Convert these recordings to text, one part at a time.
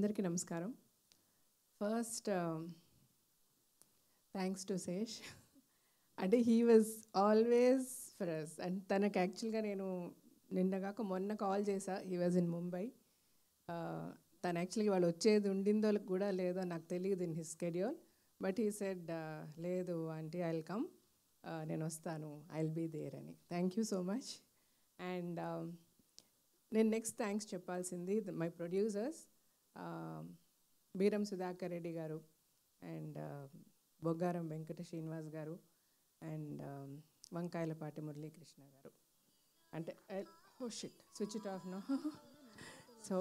అందరికీ నమస్కారం first thanks to Sesh అంటే he was always for us and తనకు యాక్చువల్గా నేను నిన్నగాక మొన్న కాల్ చేశా హీ వాజ్ ఇన్ ముంబై తను యాక్చువల్గా వాళ్ళు వచ్చేది ఉండిందో కూడా లేదో నాకు తెలియదు in his schedule but he said లేదు ఆంటీ ఐ విల్ కమ్ నేను వస్తాను ఐ విల్ బీ దేర్ అని thank you so much and నేను నెక్స్ట్ థ్యాంక్స్ చెప్పాల్సింది my producers Beeram Sudhakar Reddy garu and బొగ్గారం Venkata Srinivas గారు అండ్ వంకాయలపాటి మురళీకృష్ణ గారు అంటే oh shit switch it off no so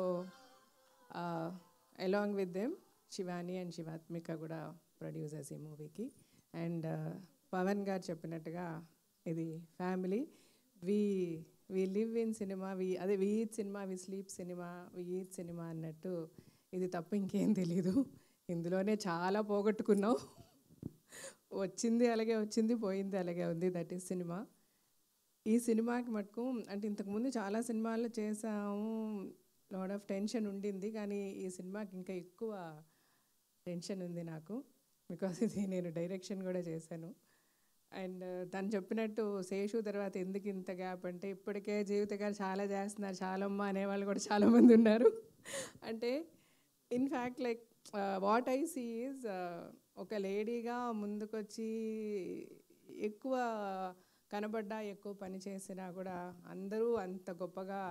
along with them Shivani and Shivatmika కూడా producers ఈ మూవీకి అండ్ పవన్ గారు చెప్పినట్టుగా ఇది family we we live in cinema we అదే we eat cinema we sleep cinema we eat cinema అన్నట్టు ఇది తప్ప ఇంకేం తెలీదు ఇందులోనే చాలా పోగొట్టుకున్నావు వచ్చింది అలాగే వచ్చింది పోయింది అలాగే ఉంది దట్ ఈస్ సినిమా ఈ సినిమాకి మటుకు అంటే ఇంతకుముందు చాలా సినిమాలు చేసాము లాడ్ ఆఫ్ టెన్షన్ ఉండింది కానీ ఈ సినిమాకి ఇంకా ఎక్కువ టెన్షన్ ఉంది నాకు బికాస్ ఇది నేను డైరెక్షన్ కూడా చేశాను అండ్ తను చెప్పినట్టు శేషు తర్వాత ఎందుకు ఇంత గ్యాప్ అంటే ఇప్పటికే జీవిత గారు చాలా చేస్తున్నారు చాలమ్మ అనేవాళ్ళు కూడా చాలామంది ఉన్నారు అంటే in fact like what I see is ఒక లేడీగా ముందుకొచ్చి ఎక్కువ కనబడ్డా ఎక్కువ పని చేసినా కూడా అందరూ అంత గొప్పగా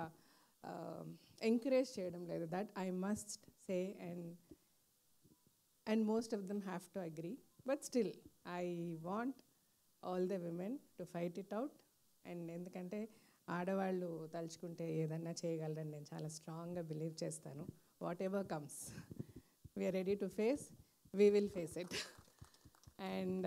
ఎంకరేజ్ చేయడం లేదు that I must say and and most of them have to agree but still I want all the women to fight it out and ఎందుకంటే ఆడవాళ్ళు తలుచుకుంటే ఏదన్నా చేయగలరని నేను చాలా స్ట్రాంగ్గా బిలీవ్ చేస్తాను whatever comes we're ready to face we will face it and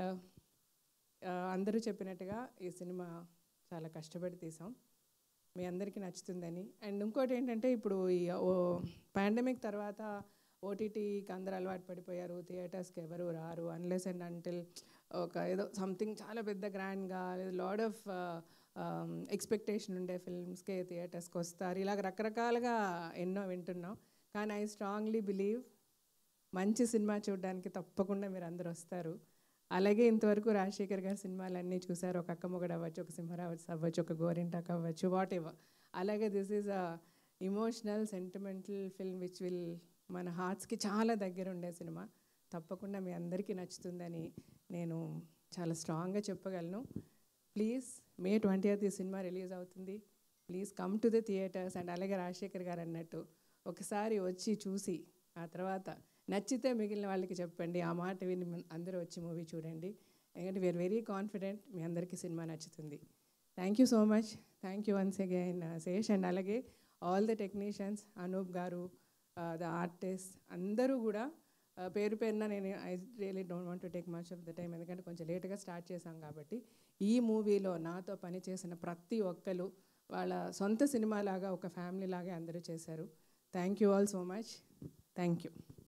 అందరూ చెప్పినట్టుగా ఈ సినిమా చాలా కష్టపడి తీసాం మీ అందరికీ నచ్చుతుందని అండ్ ఇంకోటి ఏంటంటే ఇప్పుడు ఈ పాండమిక్ తర్వాత ఓటీటీకి అందరూ అలవాటు పడిపోయారు థియేటర్స్కి ఎవరు రారు అన్లెస్ అండ్ అంటిల్ ఒక ఏదో సంథింగ్ చాలా పెద్ద గ్రాండ్గా లేదా లాడ్ ఆఫ్ ఎక్స్పెక్టేషన్ ఉండే ఫిల్మ్స్కే థియేటర్స్కి వస్తారు ఇలాగ రకరకాలుగా ఎన్నో వింటున్నాం కానీ ఐ స్ట్రాంగ్లీ బిలీవ్ మంచి సినిమా చూడడానికి తప్పకుండా మీరు అందరు వస్తారు అలాగే ఇంతవరకు రాజశేఖర్ గారి సినిమాలన్నీ చూసారు ఒక అక్కమ్మగడు అవ్వచ్చు ఒక సింహరావు అవ్వచ్చు ఒక గోరింటాక్ అవ్వచ్చు వాట్ ఎవర్ అలాగే this is a emotional sentimental film which will మన హార్ట్స్కి చాలా దగ్గర ఉండే సినిమా తప్పకుండా మీ అందరికీ నచ్చుతుందని నేను చాలా స్ట్రాంగ్గా చెప్పగలను ప్లీజ్ మే ట్వంటీ ఈ సినిమా రిలీజ్ అవుతుంది please come to the theatres and అలాగే రాజశేఖర్ గారు అన్నట్టు ఒకసారి వచ్చి చూసి ఆ తర్వాత నచ్చితే మిగిలిన వాళ్ళకి చెప్పండి ఆ మాట విని అందరూ వచ్చి మూవీ చూడండి ఎందుకంటే వీఆర్ వెరీ కాన్ఫిడెంట్ మీ అందరికీ సినిమా నచ్చుతుంది thank you so much thank you once again Sesh and అలాగే all the technicians Anoop garu the artist అందరూ కూడా పేరు పేరున నేను I really don't want to take much of the time ఎందుకంటే కొంచెం లేట్గా స్టార్ట్ చేశాం కాబట్టి ఈ మూవీలో నాతో పనిచేసిన ప్రతి ఒక్కరు వాళ్ళ సొంత సినిమా లాగా ఒక ఫ్యామిలీ లాగా అందరూ చేశారు thank you all so much thank you